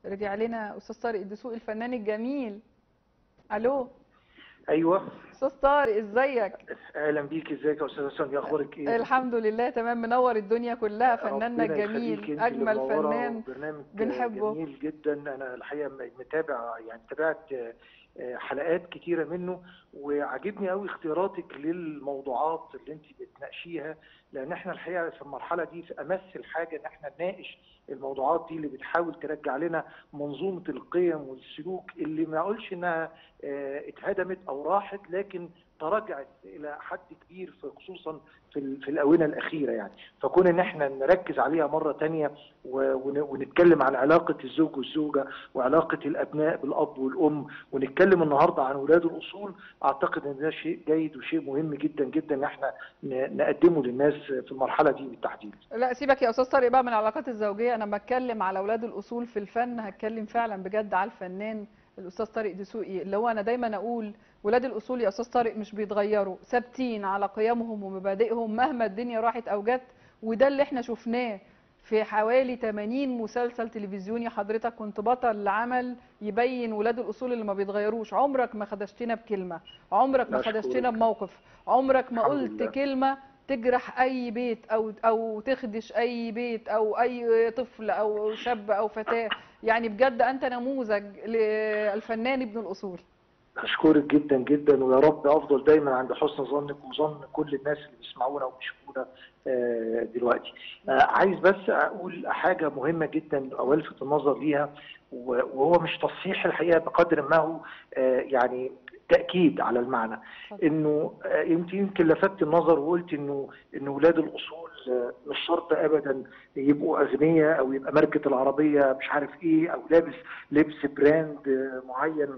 رجع لنا استاذ طارق الدسوقي الفنان الجميل الو ايوه استاذ طارق ازيك اهلا بيك ازيك يا استاذه سونيا اخبارك ايه الحمد لله تمام منور الدنيا كلها فناننا ربنا يخليك، الجميل انت اجمل اللي منورة فنان وبرنامج بنحبه. جميل جدا انا الحقيقه متابع يعني تابعت آه، حلقات كتيره منه وعجبني قوي اختياراتك للموضوعات اللي انت بتناقشيها لان احنا الحقيقه في المرحله دي في امس الحاجه ان احنا نناقش الموضوعات دي اللي بتحاول ترجع لنا منظومه القيم والسلوك اللي ما اقولش انها آه، اتهدمت او راحت لكن تراجعت الى حد كبير في خصوصا في ال- في الاونه الاخيره يعني فكون ان احنا نركز عليها مره تانية و- ون- ونتكلم عن علاقه الزوج والزوجه وعلاقه الابناء بالاب والام ونتكلم النهارده عن ولاد الاصول اعتقد ان ده شيء جيد وشيء مهم جدا جدا ان احنا ن- نقدمه للناس في المرحله دي بالتحديد لا سيبك يا استاذ طارق بقى من العلاقات الزوجيه انا بتكلم على اولاد الاصول في الفن هتكلم فعلا بجد على الفنان الاستاذ طارق دسوقي اللي هو انا دايما اقول ولاد الاصول يا استاذ طارق مش بيتغيروا ثابتين على قيمهم ومبادئهم مهما الدنيا راحت او جت وده اللي احنا شفناه في حوالي 80 مسلسل تلفزيوني حضرتك كنت بطل لعمل يبين ولاد الاصول اللي ما بيتغيروش عمرك ما خدشتنا بكلمه عمرك ما أشكرك. خدشتنا بموقف عمرك ما الحمد قلت لله. كلمه تجرح اي بيت او او تخدش اي بيت او اي طفل او شاب او فتاه يعني بجد انت نموذج للفنان ابن الاصول اشكرك جدا جدا ويا رب افضل دايما عند حسن ظنك وظن كل الناس اللي بيسمعونا وبيشوفونا آه، دلوقتي آه، عايز بس اقول حاجه مهمه جدا او الفت النظر ليها و- وهو مش تصحيح الحقيقه بقدر ما هو آه، يعني تاكيد على المعنى انه آه، انت يمكن لفتت النظر وقلت انه ان ولاد الاصول آه، مش شرط ابدا يبقوا اغنياء او يبقى ماركه العربيه مش عارف ايه او لابس لبس براند آه، معين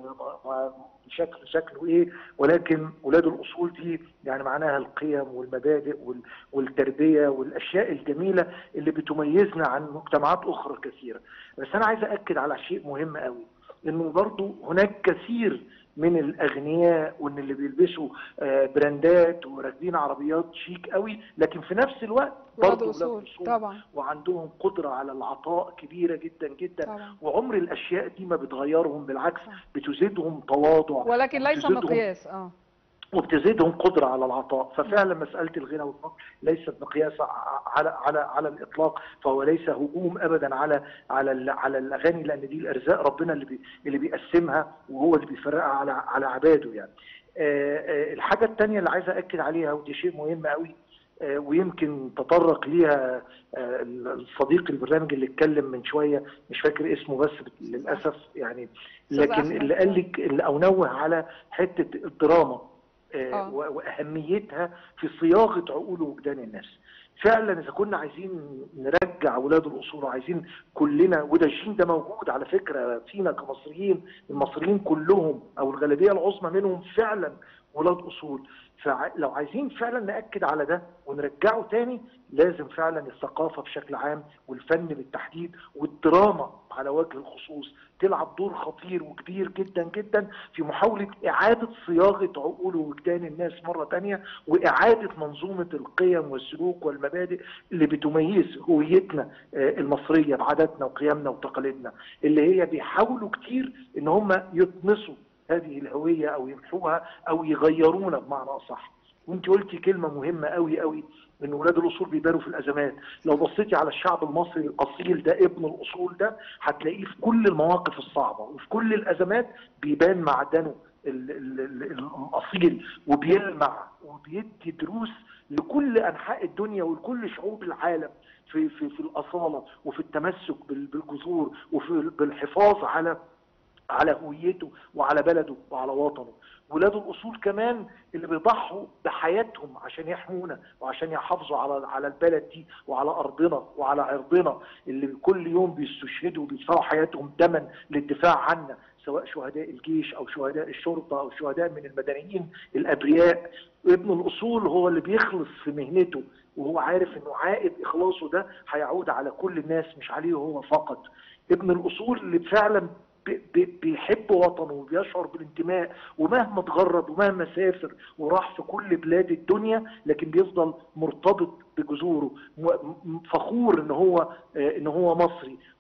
آه، شكل شكله ايه ولكن ولاد الاصول دي يعني معناها القيم والمبادئ وال- والتربيه والاشياء الجميله اللي بتميزنا عن مجتمعات اخرى كثيره بس انا عايز اكد على شيء مهم قوي انه برضو هناك كثير من الاغنياء وان اللي بيلبسوا آه، براندات وراكبين عربيات شيك قوي لكن في نفس الوقت ولاد برضو الاصول طبعا وعندهم قدره على العطاء كبيره جدا جدا طبعا وعمر الاشياء دي ما بتغيرهم بالعكس صح. بتزيدهم تواضع ولكن ليس وبتزيدهم- مقياس اه وبتزيدهم قدره على العطاء ففعلا مساله الغنى والفقر ليست مقياس ع- على على على الاطلاق فهو ليس هجوم ابدا على على ال- على الاغاني لان دي الارزاق ربنا اللي بي اللي بيقسمها وهو اللي بيفرقها على على عباده يعني آه، آه، الحاجه الثانيه اللي عايز اكد عليها ودي شيء مهم قوي آه، ويمكن تطرق ليها آه، الصديق البرنامج اللي اتكلم من شويه مش فاكر اسمه بس للاسف يعني أستاذ لكن أحمد. اللي قال لك اللي او نوه على حته الدراما آه، آه. و- واهميتها في صياغه عقول ووجدان الناس فعلا اذا كنا عايزين نرجع اولاد الاصول وعايزين كلنا وده الجين ده موجود على فكره فينا كمصريين المصريين كلهم او الغالبيه العظمى منهم فعلا ولاد اصول فلو عايزين فعلا ناكد على ده ونرجعه تاني لازم فعلا الثقافه بشكل عام والفن بالتحديد والدراما على وجه الخصوص تلعب دور خطير وكبير جدا جدا في محاوله اعاده صياغه عقول ووجدان الناس مره تانيه واعاده منظومه القيم والسلوك والمبادئ اللي بتميز هويتنا آه، المصريه بعاداتنا وقيمنا وتقاليدنا اللي هي بيحاولوا كتير ان هم يطمسوا هذه الهويه او يمحوها او يغيرونا بمعنى اصح وانت قلتي كلمه مهمه قوي قوي ان ولاد الاصول بيبانوا في الازمات لو بصيتي على الشعب المصري الاصيل ده ابن الاصول ده هتلاقيه في كل المواقف الصعبه وفي كل الازمات بيبان معدنه ال- ال- ال- الاصيل وبيلمع وبيدي دروس لكل انحاء الدنيا ولكل شعوب العالم في في في الاصاله وفي التمسك بال- بالجذور وفي بالحفاظ على على هويته وعلى بلده وعلى وطنه ولاد الاصول كمان اللي بيضحوا بحياتهم عشان يحمونا وعشان يحافظوا على على البلد دي وعلى ارضنا وعلى عرضنا اللي كل يوم بيستشهدوا وبيدفعوا حياتهم ثمن للدفاع عنا سواء شهداء الجيش او شهداء الشرطه او شهداء من المدنيين الابرياء ابن الاصول هو اللي بيخلص في مهنته وهو عارف انه عائد اخلاصه ده هيعود على كل الناس مش عليه هو فقط ابن الاصول اللي فعلا بي- بي- بيحب وطنه وبيشعر بالانتماء ومهما اتغرب ومهما سافر وراح في كل بلاد الدنيا لكن بيفضل مرتبط بجذوره م- م- فخور ان هو آه، ان هو مصري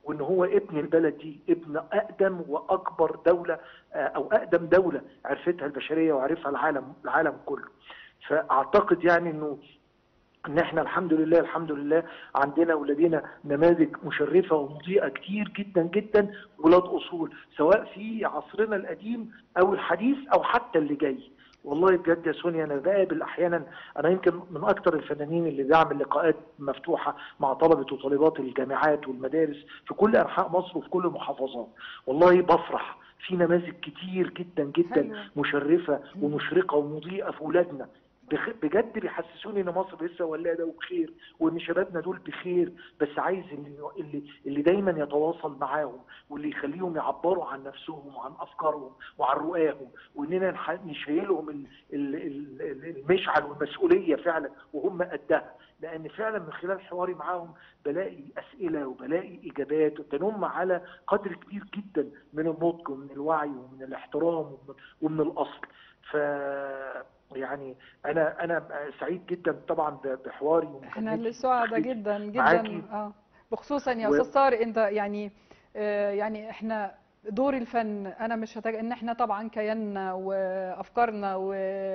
وان هو ابن البلد دي ابن اقدم واكبر دوله او اقدم دوله عرفتها البشريه وعرفها العالم العالم كله فاعتقد يعني انه ان احنا الحمد لله الحمد لله عندنا ولدينا نماذج مشرفه ومضيئه كتير جدا جدا ولاد اصول سواء في عصرنا القديم او الحديث او حتى اللي جاي والله بجد يا سونيا انا بقابل احيانا انا يمكن من اكثر الفنانين اللي بعمل لقاءات مفتوحه مع طلبه وطالبات الجامعات والمدارس في كل انحاء مصر وفي كل المحافظات والله بفرح في نماذج كتير جدا جدا حلوة. مشرفه ومشرقه ومضيئه في ولادنا بخ- بجد بيحسسوني ان مصر لسه ولاده وبخير وان شبابنا دول بخير بس عايز اللي اللي اللي دايما يتواصل معاهم واللي يخليهم يعبروا عن نفسهم وعن افكارهم وعن رؤاهم واننا نح- نشيلهم ال- ال- ال- ال- المشعل والمسؤوليه فعلا وهم قدها لان فعلا من خلال حواري معاهم بلاقي اسئله وبلاقي اجابات تنم على قدر كبير جدا من النضج ومن الوعي ومن الاحترام ومن, ومن الاصل ف يعني انا انا سعيد جدا طبعا ب- بحواري احنا ومكالمتي اللي سعداء ومداخلتي جدا جدا معاكي. اه بخصوصا يا و- استاذ طارق انت يعني آه يعني احنا دور الفن انا مش هتج... ان احنا طبعا كياننا وافكارنا و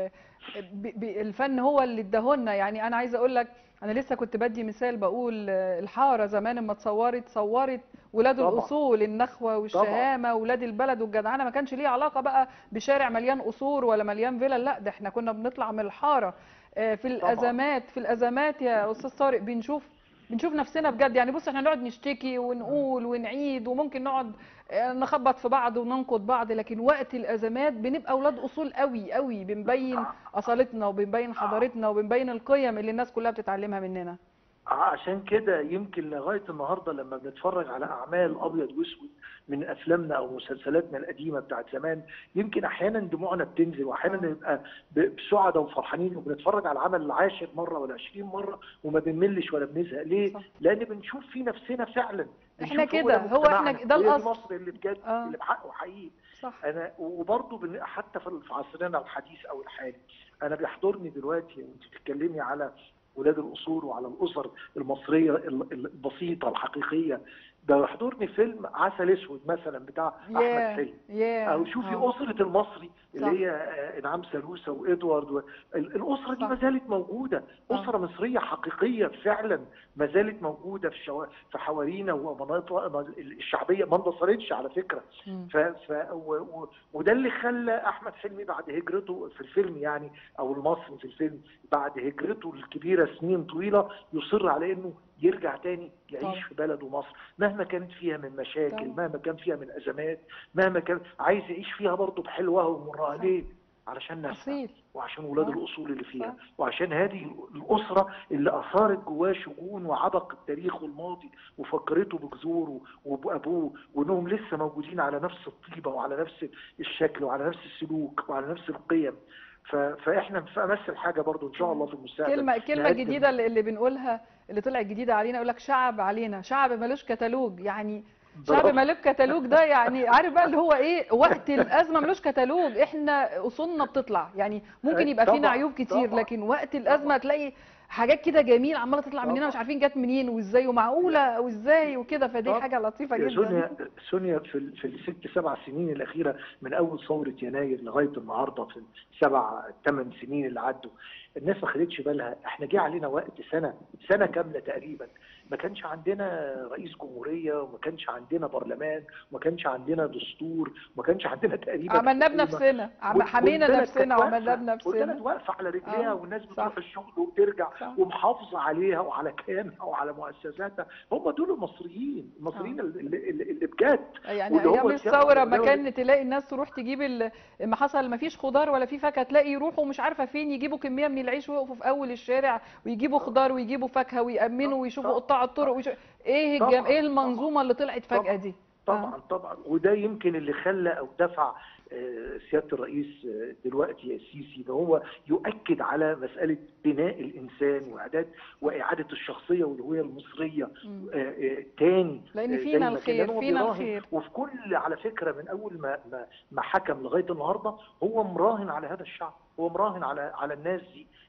ب- ب- الفن هو اللي اداهولنا يعني انا عايزه اقول لك انا لسه كنت بدي مثال بقول آه، الحاره زمان لما اتصورت صورت ولاد طبعا. الاصول النخوه والشهامه ولاد البلد والجدعنه ما كانش ليه علاقه بقى بشارع مليان قصور ولا مليان فيلا لا ده احنا كنا بنطلع من الحاره آه، في طبعا. الازمات في الازمات يا استاذ طارق بنشوف بنشوف نفسنا بجد يعني بص احنا نقعد نشتكي ونقول ونعيد وممكن نقعد آه، نخبط في بعض وننقد بعض لكن وقت الازمات بنبقى اولاد اصول قوي قوي بنبين اصالتنا وبنبين حضارتنا وبنبين القيم اللي الناس كلها بتتعلمها مننا عشان كده يمكن لغايه النهارده لما بنتفرج على اعمال ابيض واسود من افلامنا او مسلسلاتنا القديمه بتاعت زمان يمكن احيانا دموعنا بتنزل واحيانا آه. نبقى ب- بسعداء وفرحانين وبنتفرج على العمل العاشر مره ولا 20 مره وما بنملش ولا بنزهق ليه؟ صح. لان بنشوف في نفسنا فعلا إحنا بنشوف كده، ده هو إحنا مجتمعنا، ده وهي دي الأصل. مصر اللي بجد آه. اللي بحقه حقيقي صح انا وبرضه بن- حتى في في عصرنا الحديث او الحالي انا بيحضرني دلوقتي وانت بتتكلمي على ولاد الاصول وعلى الاسر المصريه ال- ال- البسيطه الحقيقيه بيحضرني فيلم عسل اسود مثلا بتاع احمد ياه حلمي ياه او شوفي آه. اسره المصري اللي صح. هي آه، انعام سالوسه وادوارد و... ال- الاسره دي صح. ما زالت موجوده آه. اسره مصريه حقيقيه فعلا ما زالت موجوده في شوا... في حوارينا ومناطق الشعبيه ما اندثرتش على فكره مم. ف... ف... و... و... وده اللي خلى احمد حلمي بعد هجرته في الفيلم يعني او المصري في الفيلم بعد هجرته الكبيره سنين طويله يصر على انه يرجع تاني يعيش طبعا. في بلده مصر مهما كانت فيها من مشاكل طبعا. مهما كان فيها من ازمات مهما كان عايز يعيش فيها برضه بحلوها ومرها صح. ليه علشان ناسها اصيل وعشان ولاد آه. الاصول اللي فيها صح. وعشان هذه الاسره اللي اثارت جواه شجون وعبق التاريخ والماضي وفكرته بجذوره وبابوه وانهم لسه موجودين على نفس الطيبه وعلى نفس الشكل وعلى نفس السلوك وعلى نفس القيم ف... فاحنا في امس الحاجه برضو ان شاء الله في المستقبل كلمة كلمة نقدم- جديدة اللي اللي بنقولها اللي طلعت جديدة علينا يقول لك شعب علينا شعب ملوش كتالوج يعني شعب برافو. ملوش كتالوج ده يعني عارف بقى اللي هو ايه وقت الأزمة ملوش كتالوج احنا أصولنا بتطلع يعني ممكن يبقى فينا طبعاً، عيوب كتير طبعاً، لكن وقت الأزمة طبعاً. تلاقي حاجات كده جميل عمالة تطلع مننا طبعاً. مش عارفين جت منين وازاي ومعقولة وازاي وكده فدي طبعاً. حاجة لطيفة يا جدا سونيا سونيا في ال- في الست سبع سنين الاخيره من اول ثوره يناير لغايه النهارده في السبع ثمان سنين اللي عدوا الناس ما خدتش بالها احنا جه علينا وقت سنه سنه كامله تقريبا ما كانش عندنا رئيس جمهوريه وما كانش عندنا برلمان وما كانش عندنا دستور وما كانش عندنا تقريبا عملناه حكومة. بنفسنا عم- وال- حمينا والبلد نفسنا كانت وعملناه واقفة- والبلد بنفسنا واقفه على رجليها آه، والناس صح. بتروح الشغل وبترجع صح. ومحافظه عليها وعلى كيانها وعلى مؤسساتها هم دول المصريين المصريين آه. اللي, اللي, اللي بجد يعني واللي هو ايام الشعب الثوره ما والدولة- كان تلاقي الناس تروح تجيب ال... ما حصل ما فيش خضار ولا في فاكهه تلاقي يروحوا مش عارفه فين يجيبوا كميه من العيش ويقفوا في اول الشارع ويجيبوا خضار ويجيبوا فاكهه ويامنوا ويشوفوا طبعاً. قطاع الطرق ويش... ايه طبعاً. الجم... ايه المنظومه اللي طلعت فجاه طبعاً. دي طبعا طبعا وده يمكن اللي خلى او دفع آه، سياده الرئيس آه، دلوقتي السيسي ان هو يؤكد على مساله بناء الانسان واعداد واعاده الشخصيه والهويه المصريه مم. آه، آه، تاني لأن آه، فينا زي ما كان. الخير، لأن هو فينا بيراهن. الخير. وفي كل على فكره من اول ما ما, ما حكم لغايه النهارده هو مراهن على هذا الشعب هو مراهن على على الناس دي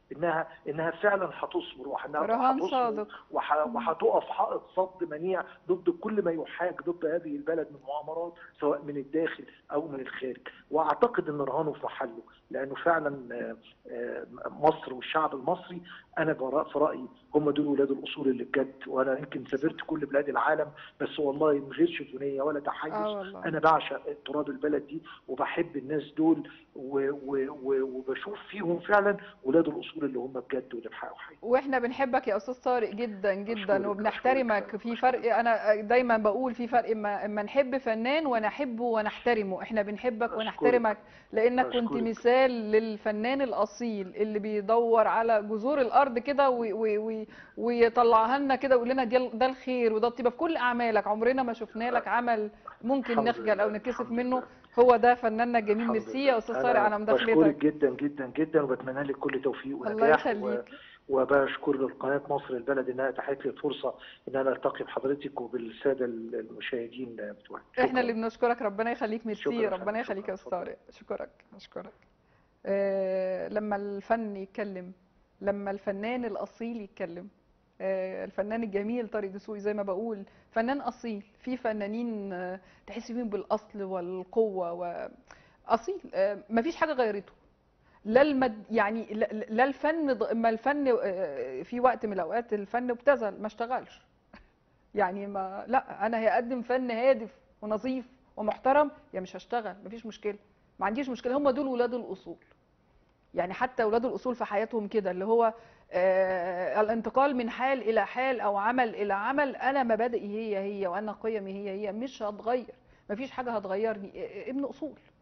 انها انها فعلا هتصبر وانها رهان هتصبر صادق وح- وهتقف حائط صد منيع ضد كل ما يحاك ضد هذه البلد من مؤامرات سواء من الداخل او من الخارج واعتقد ان رهانه في محله لانه فعلا آه، آه، مصر والشعب المصري انا برا- في رايي هم دول ولاد الاصول اللي بجد وانا يمكن سافرت كل بلاد العالم بس والله من غير شتونيه ولا تحيز اه والله انا بعشق تراب البلد دي وبحب الناس دول و و و وبشوف فيهم فعلا ولاد الاصول اللي هم بجد واللي بحقوا حقيقي واحنا بنحبك يا استاذ طارق جدا جدا أشكرك، وبنحترمك أشكرك. في فرق انا دايما بقول في فرق اما اما نحب فنان ونحبه ونحترمه احنا بنحبك أشكرك. ونحترمك لانك كنت أشكرك. مثال للفنان الاصيل اللي بيدور على جذور الارض كده وي- وي- وي- ويطلعها لنا كده ويقول لنا دي- ده الخير وده الطيبه في كل اعمالك عمرنا ما شفنا لك عمل ممكن الحمد نخجل او لله، نتكسف الحمد منه لله. هو ده فناننا الجميل الحمد ميرسي لله. يا استاذ طارق على بشكرك مداخلتك جدا جدا جدا وبتمنى لك كل توفيق الله ونجاح و- يخليك وبشكر لقناه مصر البلد انها اتاحت لي الفرصه ان انا التقي بحضرتك وبالساده المشاهدين بتوعك احنا اللي بنشكرك ربنا يخليك ميرسي شكرا يا ربنا فندم، يخليك يا شكرا، استاذ طارق اشكرك اشكرك آه لما الفن يتكلم لما الفنان الاصيل يتكلم آه الفنان الجميل طارق دسوقي زي ما بقول فنان اصيل في فنانين آه تحس فيهم بالاصل والقوه واصيل آه مفيش حاجه غيرته لا المد يعني لا, لا الفن ض- ما الفن آه، في وقت من الاوقات الفن ابتذل ما اشتغلش يعني ما لا انا هقدم فن هادف ونظيف ومحترم يا مش هشتغل مفيش مشكله ما عنديش مشكله هم دول ولاد الاصول يعني حتى ولاد الاصول في حياتهم كده اللي هو آه الانتقال من حال الى حال او عمل الى عمل انا مبادئي هي هي وانا قيمي هي هي مش هتغير مفيش حاجه هتغيرني آه، آه، ابن اصول